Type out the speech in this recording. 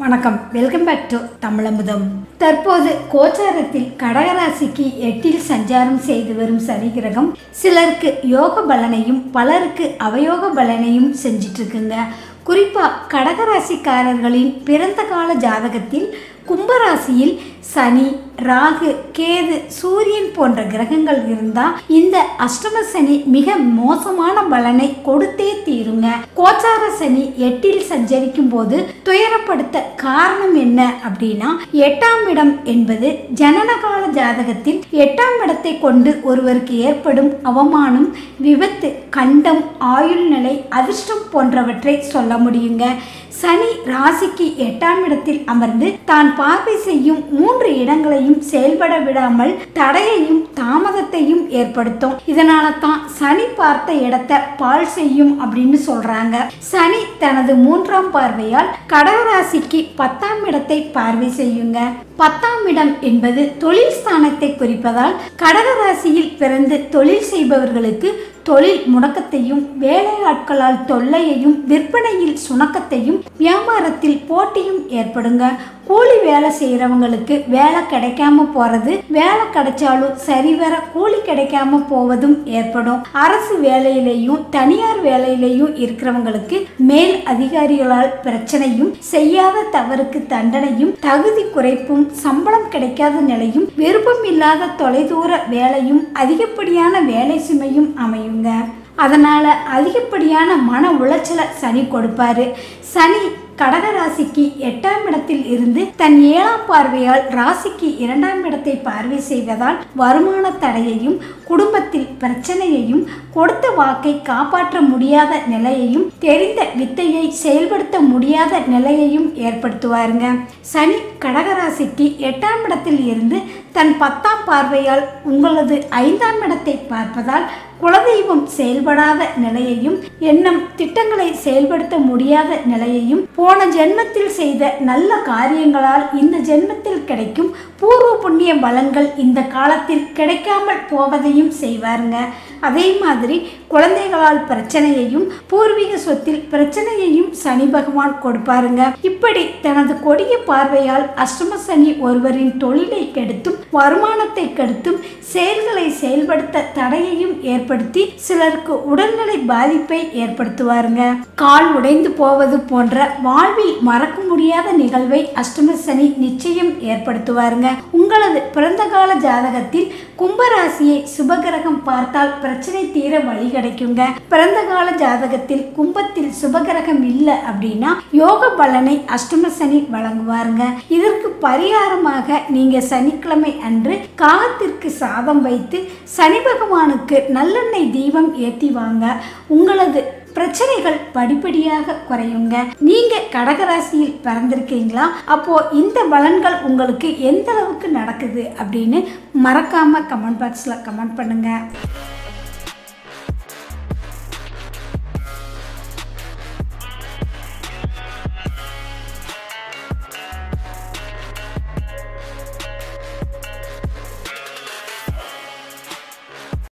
வணக்கம் welcome back to தமிழமுதம் தற்போது கோச்சாரத்தில் கடகராசிக்கு எட்டில் சஞ்சாரம் செய்து வரும் சனி கிரகம் சிலருக்கு யோக பலனையும் பலருக்கு அவயோக பலனையும் செஞ்சிட்டு இருக்குங்க குறிப்பாக கடகராசிக்காரர்களின் பிறந்த கால ஜாதகத்தில் கும்பராசியில் சனி ராகு கேது சூரியன் போன்ற கிரகங்கள் இருந்தால் இந்த அஷ்டம சனி மிக மோசமான பலனை கொடுத்தே தீருங்க கோச்சார சனி எட்டில் சஞ்சரிக்கும் போது துயரப்படுத்த காரணம் என்ன அப்படின்னா எட்டாம் இடம் என்பது ஜனனகால ஜாதகத்தில் எட்டாம் இடத்தை கொண்டு ஒருவருக்கு ஏற்படும் அவமானம் விபத்து கண்டம் ஆயுள் நிலை அதிர்ஷ்டம் போன்றவற்றை சொல்ல முடியுங்க சனி ராசிக்கு எட்டாம் இடத்தில் அமர்ந்து தான் பார்வை செய்யும் மூன்று இடங்களையும் செயல்பட விடாமல் தடையையும் தாமதத்தையும் ஏற்படுத்தும் இதனால தான் சனி பார்த்த இடத்தை பால் செய்யும் அப்படின்னு சொல்றாங்க சனி தனது மூன்றாம் பார்வையால் கடகராசிக்கு பத்தாம் இடத்தை பார்வை செய்யுங்க பத்தாம் இடம் என்பது தொழில் ஸ்தானத்தை குறிப்பதால் கடகராசியில் பிறந்து தொழில் செய்பவர்களுக்கு தொழில் முடக்கத்தையும் வேலையாட்களால் தொல்லையையும் விற்பனையில் சுணக்கத்தையும் வியாபாரத்தில் போட்டியும் ஏற்படுங்க கூலி வேலை செய்கிறவங்களுக்கு வேலை கிடைக்காம போகிறது வேலை கிடைச்சாலும் சரிவர கூலி கிடைக்காம போவதும் ஏற்படும் அரசு வேலையிலையும் தனியார் வேலையிலையும் இருக்கிறவங்களுக்கு மேல் அதிகாரிகளால் பிரச்சனையும் செய்யாத தவறுக்கு தண்டனையும் தகுதி குறைப்பும் சம்பளம் கிடைக்காத நிலையும் விருப்பம் இல்லாத தொலைதூர வேலையும் அதிகப்படியான வேலை சுமையும் அமையுங்க அதனால அதிகப்படியான மன உளைச்சலை சனி கொடுப்பாரு சனி கடக ராசிக்கு எட்டாம் இடத்தில் இருந்து தன் ஏழாம் பார்வையால் ராசிக்கு இரண்டாம் இடத்தை பார்வை செய்வதால் வருமான தடையையும் குடும்பத்தில் பிரச்சனையையும் கொடுத்த வாக்கை காப்பாற்ற முடியாத நிலையையும் தெரிந்த வித்தையை செயல்படுத்த முடியாத நிலையையும் ஏற்படுத்துவாருங்க சனி கடகராசிக்கு எட்டாம் இடத்தில் இருந்து தன் பத்தாம் பார்வையால் உங்களது ஐந்தாம் இடத்தை பார்ப்பதால் குலதெய்வம் செயல்படாத நிலையையும் எண்ணம் திட்டங்களை செயல்படுத்த முடியாத நிலையையும் போன ஜென்மத்தில் செய்த நல்ல காரியங்களால் இந்த ஜென்மத்தில் கிடைக்கும் பூர்வ புண்ணிய பலன்கள் இந்த காலத்தில் கிடைக்காமல் போவதையும் செய்வாருங்க அதே மாதிரி குழந்தைகளால் பிரச்சனையையும் பூர்வீக சொத்தில் பிரச்சனையையும் சனி பகவான் கொடுப்பாருங்க இப்படி தனது கொடிய பார்வையால் அஷ்டம சனி ஒருவரின் தொழிலை கெடுத்தும் வருமானத்தை கெடுத்தும் செயல்களை செயல்படுத்த தடையையும் ஏற்படுத்தி சிலருக்கு உடல்நிலை பாதிப்பை ஏற்படுத்துவாருங்க கால் உடைந்து போவது போன்ற வாழ்வில் மறக்க முடியாத நிகழ்வை அஷ்டம சனி நிச்சயம் ஏற்படுத்துவாருங்க உங்களது பிறந்த கால ஜாதகத்தில் கும்பராசியை சுபகிரகம் பார்த்தால் பிரச்சனை தீர வழி கிடைக்குங்க பிறந்த கால ஜாதகத்தில் கும்பத்தில் சுபகிரகம் இல்லை அப்படின்னா யோக பலனை அஷ்டம சனி வழங்குவாருங்க இதற்கு பரிகாரமாக நீங்க சனிக்கிழமை அன்று காகத்திற்கு சாதம் வைத்து சனி பகவானுக்கு நல்லெண்ணெய் தீபம் ஏற்றி வாங்க உங்களது பிரச்சனைகள் படிப்படியாக குறையுங்க நீங்க கடகராசியில் பிறந்திருக்கீங்களா அப்போ இந்த பலன்கள் உங்களுக்கு எந்த அளவுக்கு நடக்குது அப்படின்னு மறக்காம கமெண்ட் பாக்ஸ்ல கமெண்ட் பண்ணுங்க